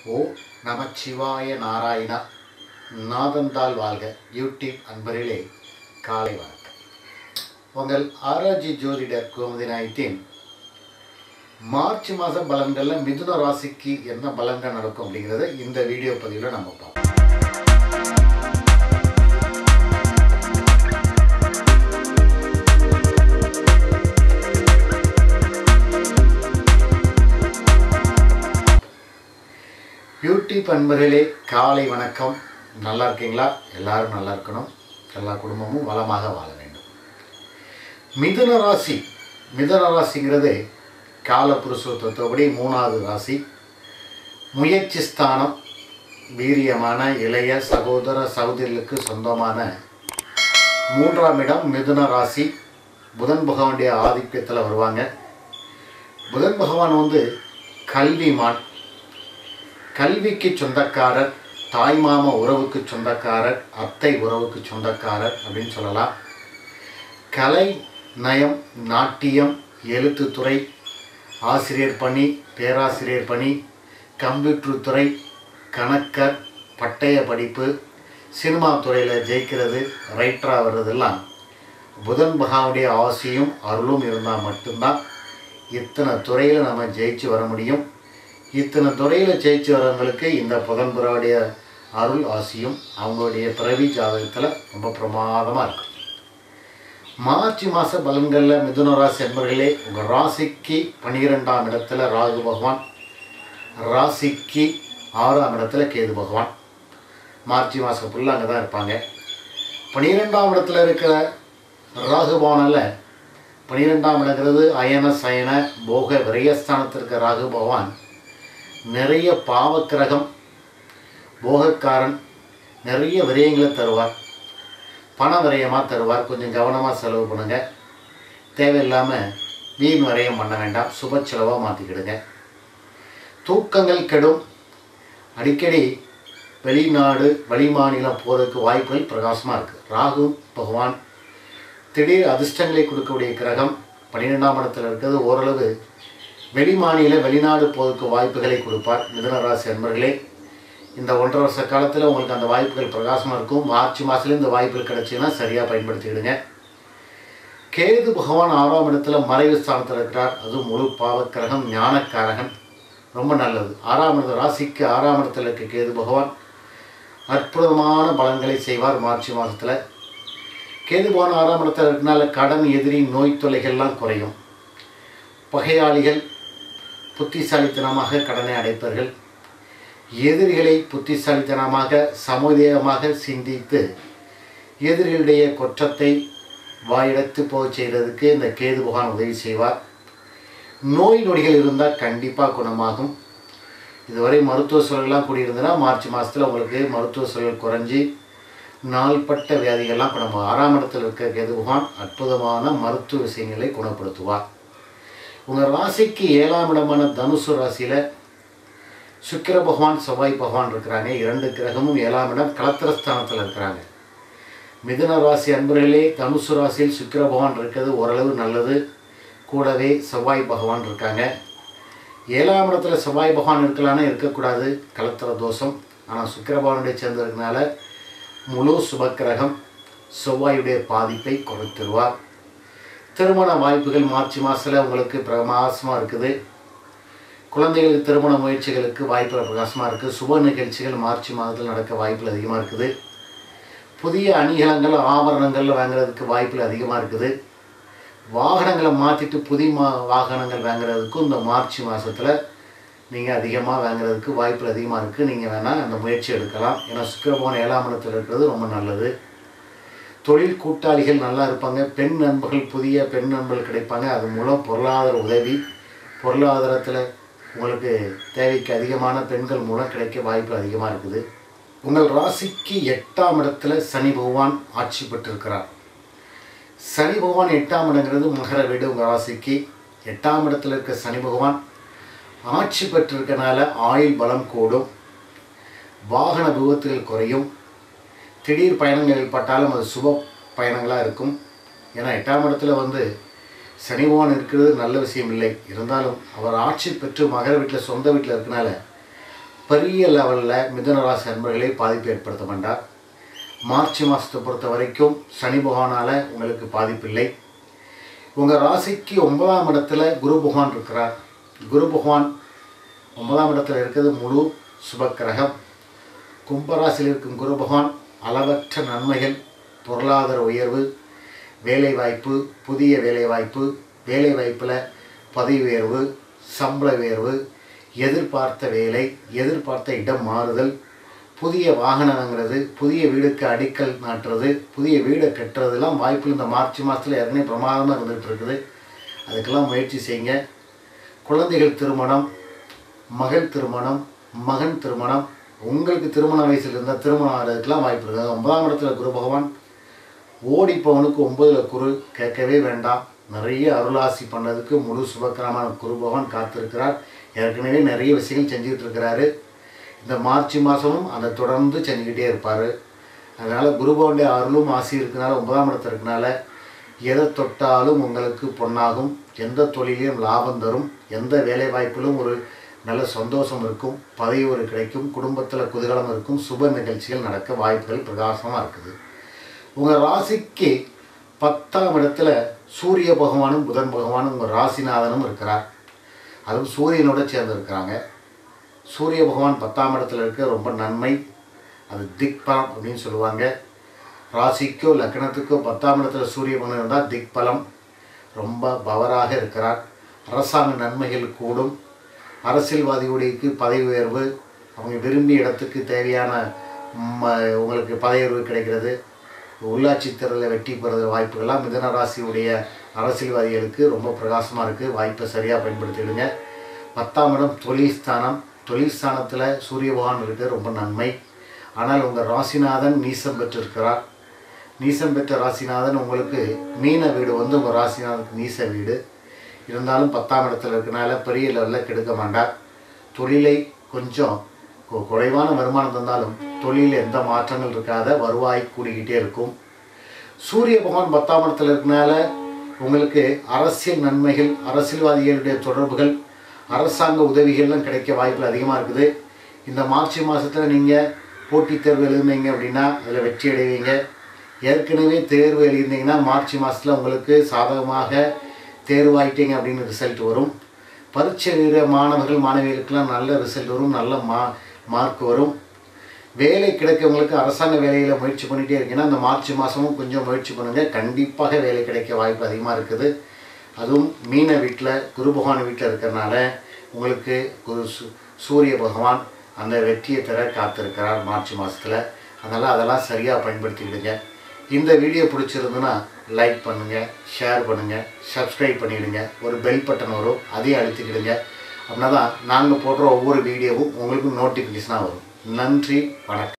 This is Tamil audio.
ஓ நமச்சிவாய நாராயணா நாதந்தால் வாழ்க யூடியூப் அன்பர்களே காலை வணக்கம் உங்கள் ஆராய்ச்சி ஜோதிடர் கோமதி நாயத்தின் மார்ச் மாத பலன்களில் மிதுன ராசிக்கு என்ன பலன்கள் நடக்கும் அப்படிங்கிறத இந்த வீடியோ பதிவில் நம்ம பார்ப்போம் யூடியூப் அன்பர்களே காலை வணக்கம் நல்லா இருக்கீங்களா எல்லாரும் நல்லா இருக்கணும் எல்லா குடும்பமும் வளமாக வாழ வேண்டும் மிதுன ராசி மிதுன ராசிங்கிறது காலபுருஷத்துவத்தோபடி மூணாவது ராசி முயற்சி ஸ்தானம் வீரியமான இளைய சகோதர சகோதரிகளுக்கு சொந்தமான மூன்றாம் இடம் மிதுன ராசி புதன் பகவானுடைய ஆதிக்கத்தில் வருவாங்க புதன் பகவான் வந்து கல்விமான் கல்விக்கு சொந்தக்காரர் தாய்மாம உறவுக்கு சொந்தக்காரர் அத்தை உறவுக்கு சொந்தக்காரர் அப்படின்னு சொல்லலாம் கலை நயம் நாட்டியம் எழுத்துத்துறை ஆசிரியர் பணி பேராசிரியர் பணி கம்ப்யூட்டர் துறை கணக்கர் பட்டய படிப்பு சினிமா துறையில் ஜெயிக்கிறது ரைட்டராக வர்றதெல்லாம் புதன் பகவானுடைய ஆசையும் அருளும் இருந்தால் மட்டும்தான் இத்தனை துறையில் நம்ம ஜெயிச்சு வர முடியும் இத்தனை துறையில் ஜெயிச்சு வரவங்களுக்கு இந்த புதன்புறாவுடைய அருள் ஆசியும் அவங்களுடைய பிறவி ஜாதகத்தில் ரொம்ப பிரமாதமாக இருக்கும் மார்ச் மாத பலன்களில் மிதுன ராசி என்பர்களே உங்கள் ராசிக்கு பன்னிரெண்டாம் இடத்துல ராகு பகவான் ராசிக்கு ஆறாம் இடத்துல கேது பகவான் மார்ச் மாதம் ஃபுல்லாக அங்கே தான் இருப்பாங்க பன்னிரெண்டாம் இடத்துல இருக்கிற ராகு பகவானில் பன்னிரெண்டாம் இடங்கிறது அயன சயன போக விரயஸ்தானத்திற்கு ராகு பகவான் நிறைய பாவக்கிரகம் போகக்காரன் நிறைய விரயங்களை தருவார் பண விரயமாக தருவார் கொஞ்சம் கவனமாக செலவு பண்ணுங்கள் தேவையில்லாமல் வீண் விரயம் பண்ண வேண்டாம் சுப செலவாக மாற்றிக்கிடுங்க தூக்கங்கள் கெடும் அடிக்கடி வெளிநாடு வெளிமாநிலம் போகிறதுக்கு வாய்ப்புகள் பிரகாசமாக இருக்குது ராகு பகவான் திடீர் அதிர்ஷ்டங்களை கொடுக்கக்கூடிய கிரகம் பன்னிரெண்டாம் இடத்துல இருக்கிறது ஓரளவு வெளிமாநில வெளிநாடு போவதற்கு வாய்ப்புகளை கொடுப்பார் மிதனராசி அன்பர்களே இந்த ஒன்றரை வருஷ காலத்தில் உங்களுக்கு அந்த வாய்ப்புகள் பிரகாசமாக இருக்கும் மார்ச் மாதத்துல இந்த வாய்ப்புகள் கிடைச்சின்னா சரியாக பயன்படுத்திக்கிடுங்க கேது பகவான் ஆறாம் இடத்துல மறைவு ஸ்தானத்தில் இருக்கிறார் அதுவும் முழு பாவக்கிரகம் ஞானக்காரகன் ரொம்ப நல்லது ஆறாம் இடத்து ராசிக்கு ஆறாம் இடத்துல இருக்க கேது பகவான் அற்புதமான பலன்களை செய்வார் மார்ச் மாதத்தில் கேது பகவான் ஆறாம் இடத்துல இருக்கனால கடன் எதிரி நோய் தொல்லைகள்லாம் குறையும் பகையாளிகள் புத்திசாலித்தனமாக கடனை அடைப்பார்கள் எதிரிகளை புத்திசாலித்தனமாக சமுதாயமாக சிந்தித்து எதிரிகளுடைய குற்றத்தை வாயிடத்து போக செய்கிறதுக்கு இந்த கேது பகவான் உதவி செய்வார் நோய் நொடிகள் இருந்தால் கண்டிப்பாக குணமாகும் இதுவரை மருத்துவ சூழல்லாம் கூடியிருந்ததுன்னா மார்ச் மாதத்தில் உங்களுக்கு மருத்துவ சூழல் குறைஞ்சி நாள்பட்ட வியாதிகள்லாம் இப்போ நம்ம ஆறாம் இடத்தில் இருக்க கேது பகவான் அற்புதமான மருத்துவ விஷயங்களை குணப்படுத்துவார் உங்கள் ராசிக்கு ஏழாம் இடமான தனுசு ராசியில் சுக்கிர பகவான் செவ்வாய் பகவான் இருக்கிறாங்க இரண்டு கிரகமும் ஏழாம் இடம் கலத்திரஸ்தானத்தில் இருக்கிறாங்க மிதுன ராசி அன்பர்களே தனுசு ராசியில் சுக்கிர பகவான் இருக்கிறது ஓரளவு நல்லது கூடவே செவ்வாய் பகவான் இருக்காங்க ஏழாம் இடத்துல செவ்வாய் பகவான் இருக்கலான்னு இருக்கக்கூடாது கலத்திர தோஷம் ஆனால் சுக்கிர பகவானுடைய சேர்ந்திருக்கனால முழு சுபக்கிரகம் செவ்வாயுடைய பாதிப்பை குறைத்திருவார் திருமண வாய்ப்புகள் மார்ச் மாதத்தில் உங்களுக்கு பிரகாசமாக இருக்குது குழந்தைகளுக்கு திருமண முயற்சிகளுக்கு வாய்ப்புகள் பிரகாசமாக இருக்குது சுப நிகழ்ச்சிகள் மார்ச் மாதத்தில் நடக்க வாய்ப்புகள் அதிகமாக இருக்குது புதிய அணிகலங்கள் ஆபரணங்கள் வாங்குறதுக்கு வாய்ப்புகள் அதிகமாக இருக்குது வாகனங்களை மாற்றிட்டு புதிய மா வாகனங்கள் வாங்குறதுக்கும் இந்த மார்ச் மாதத்தில் நீங்கள் அதிகமாக வாங்குறதுக்கு வாய்ப்புகள் அதிகமாக இருக்குது நீங்கள் வேணால் அந்த முயற்சி எடுக்கலாம் ஏன்னா சுக்கிரபவன் ஏழாம் இடத்தில் இருக்கிறது ரொம்ப நல்லது தொழில் கூட்டாளிகள் நல்லா இருப்பாங்க பெண் நண்பர்கள் புதிய பெண் நண்பர்கள் கிடைப்பாங்க அது மூலம் பொருளாதார உதவி பொருளாதாரத்தில் உங்களுக்கு தேவைக்கு அதிகமான பெண்கள் மூலம் கிடைக்க வாய்ப்பு அதிகமாக இருக்குது உங்கள் ராசிக்கு எட்டாம் இடத்துல சனி பகவான் ஆட்சி பெற்றிருக்கிறார் சனி பகவான் எட்டாம் இடங்கிறது மகர வீடு உங்கள் ராசிக்கு எட்டாம் இடத்துல இருக்க சனி பகவான் ஆட்சி பெற்றிருக்கனால ஆயுள் பலம் கூடும் வாகன விபத்துகள் குறையும் திடீர் பயணங்கள் ஏற்பட்டாலும் அது சுப பயணங்களாக இருக்கும் ஏன்னா எட்டாம் இடத்துல வந்து சனி பகவான் இருக்கிறது நல்ல விஷயம் இல்லை இருந்தாலும் அவர் ஆட்சி பெற்று மகர வீட்டில் சொந்த வீட்டில் இருக்கனால பெரிய லெவலில் மிதுன ராசி அன்பர்களே பாதிப்பு ஏற்படுத்த மாட்டார் மார்ச் மாதத்தை பொறுத்த வரைக்கும் சனி பகவானால் உங்களுக்கு பாதிப்பில்லை உங்கள் ராசிக்கு ஒன்பதாம் இடத்துல குரு பகவான் இருக்கிறார் குரு பகவான் ஒன்பதாம் இடத்துல இருக்கிறது முழு சுபக்கிரகம் கும்பராசியில் இருக்கும் குரு பகவான் அளவற்ற நன்மைகள் பொருளாதார உயர்வு வேலைவாய்ப்பு புதிய வேலைவாய்ப்பு வேலைவாய்ப்பில் பதவி உயர்வு சம்பள உயர்வு எதிர்பார்த்த வேலை எதிர்பார்த்த இடம் மாறுதல் புதிய வாகனம் வாங்குறது புதிய வீடுக்கு அடிக்கல் நாட்டுறது புதிய வீடை கட்டுறதுலாம் வாய்ப்பு இந்த மார்ச் மாதத்தில் ஏற்கனவே பிரமாதமாக இருந்துகிட்டு இருக்குது அதுக்கெல்லாம் முயற்சி செய்யுங்க குழந்தைகள் திருமணம் மகள் திருமணம் மகன் திருமணம் உங்களுக்கு திருமண வயசில் இருந்தால் திருமணம் ஆகிறதுக்கெல்லாம் வாய்ப்பு இருக்குது ஒன்பதாம் இடத்துல குரு பகவான் ஓடிப்பவனுக்கு ஒன்பதில் குரு கேட்கவே வேண்டாம் நிறைய அருளாசி பண்ணதுக்கு முழு சுபக்கிரமான குரு பகவான் காத்திருக்கிறார் ஏற்கனவே நிறைய விஷயங்கள் செஞ்சுக்கிட்டு இருக்கிறாரு இந்த மார்ச் மாதமும் அதை தொடர்ந்து செஞ்சுக்கிட்டே இருப்பார் அதனால் குருபவனுடைய அருளும் ஆசி இருக்கனால ஒன்பதாம் இடத்துல இருக்கனால எதை தொட்டாலும் உங்களுக்கு பொன்னாகும் எந்த தொழிலையும் லாபம் தரும் எந்த வேலை வாய்ப்பிலும் ஒரு நல்ல சந்தோஷம் இருக்கும் பதவி ஒரு கிடைக்கும் குடும்பத்தில் குதூகலம் இருக்கும் சுப நிகழ்ச்சிகள் நடக்க வாய்ப்புகள் பிரகாசமாக இருக்குது உங்கள் ராசிக்கு பத்தாம் இடத்துல சூரிய பகவானும் புதன் பகவானும் உங்கள் ராசிநாதனும் இருக்கிறார் அதுவும் சூரியனோட சேர்ந்து இருக்கிறாங்க சூரிய பகவான் பத்தாம் இடத்துல இருக்க ரொம்ப நன்மை அது திக்பலம் அப்படின்னு சொல்லுவாங்க ராசிக்கோ லக்னத்துக்கோ பத்தாம் இடத்துல சூரிய பகவான் இருந்தால் திக்பலம் ரொம்ப பவராக இருக்கிறார் அரசாங்க நன்மைகள் கூடும் அரசியல்வாதிகளுக்கு பதவி உயர்வு அவங்க விரும்பிய இடத்துக்கு தேவையான ம, உங்களுக்கு பதவி உயர்வு கிடைக்கிறது உள்ளாட்சி தேர்தலில் வெற்றி பெறுற வாய்ப்புகள்லாம் மிதன ராசியுடைய அரசியல்வாதிகளுக்கு ரொம்ப பிரகாசமாக இருக்குது வாய்ப்பை சரியாக பயன்படுத்திடுங்க பத்தாம் இடம் தொழில் ஸ்தானம் தொழில் ஸ்தானத்தில் சூரிய பகவான் இருக்குது ரொம்ப நன்மை ஆனால் உங்கள் ராசிநாதன் நீசம் பெற்றிருக்கிறார் நீசம் பெற்ற ராசிநாதன் உங்களுக்கு மீன வீடு வந்து உங்கள் ராசிநாதனுக்கு நீச வீடு இருந்தாலும் பத்தாம் இடத்துல இருக்கனால பெரிய லெவலில் கெடுக்க மாட்டார் தொழிலை கொஞ்சம் கு- குறைவான வருமானம் தந்தாலும் தொழிலில் எந்த மாற்றங்கள் இருக்காத வருவாய் கூடிக்கிட்டே இருக்கும் சூரிய பகவான் பத்தாம் இடத்துல இருக்கனால உங்களுக்கு அரசியல் நன்மைகள் அரசியல்வாதிகளுடைய தொடர்புகள் அரசாங்க உதவிகள்லாம் கிடைக்க வாய்ப்புகள் அதிகமாக இருக்குது இந்த மார்ச் மாதத்தில் நீங்கள் போட்டித் தேர்வு எழுதுனீங்க அப்படின்னா அதில் வெற்றி அடைவீங்க ஏற்கனவே தேர்வு எழுதியிருந்தீங்கன்னா மார்ச் மாதத்தில் உங்களுக்கு சாதகமாக தேர்வாயிட்டீங்க அப்படின்னு ரிசல்ட் வரும் பரீட்சை எழுதுகிற மாணவர்கள் மாணவிகளுக்கெல்லாம் நல்ல ரிசல்ட் வரும் நல்ல மா மார்க் வரும் வேலை கிடைக்கவங்களுக்கு அரசாங்க வேலையில் முயற்சி பண்ணிகிட்டே இருக்கீங்கன்னா இந்த மார்ச் மாதமும் கொஞ்சம் முயற்சி பண்ணுங்கள் கண்டிப்பாக வேலை கிடைக்க வாய்ப்பு அதிகமாக இருக்குது அதுவும் மீன வீட்டில் குரு பகவான் வீட்டில் இருக்கிறனால உங்களுக்கு குரு சு- சூரிய பகவான் அந்த வெற்றியை தர காத்திருக்கிறார் மார்ச் மாதத்தில் அதனால் அதெல்லாம் சரியாக பயன்படுத்திக்கிடுங்க இந்த வீடியோ பிடிச்சிருந்துன்னா லைக் பண்ணுங்கள் ஷேர் பண்ணுங்கள் சப்ஸ்கிரைப் பண்ணிவிடுங்க ஒரு பெல் பட்டன் வரும் அதையும் அழுத்திக்கிடுங்க அப்படின்னா தான் நாங்கள் போடுற ஒவ்வொரு வீடியோவும் உங்களுக்கு நோட்டிஃபிகேஷனாக வரும் நன்றி வணக்கம்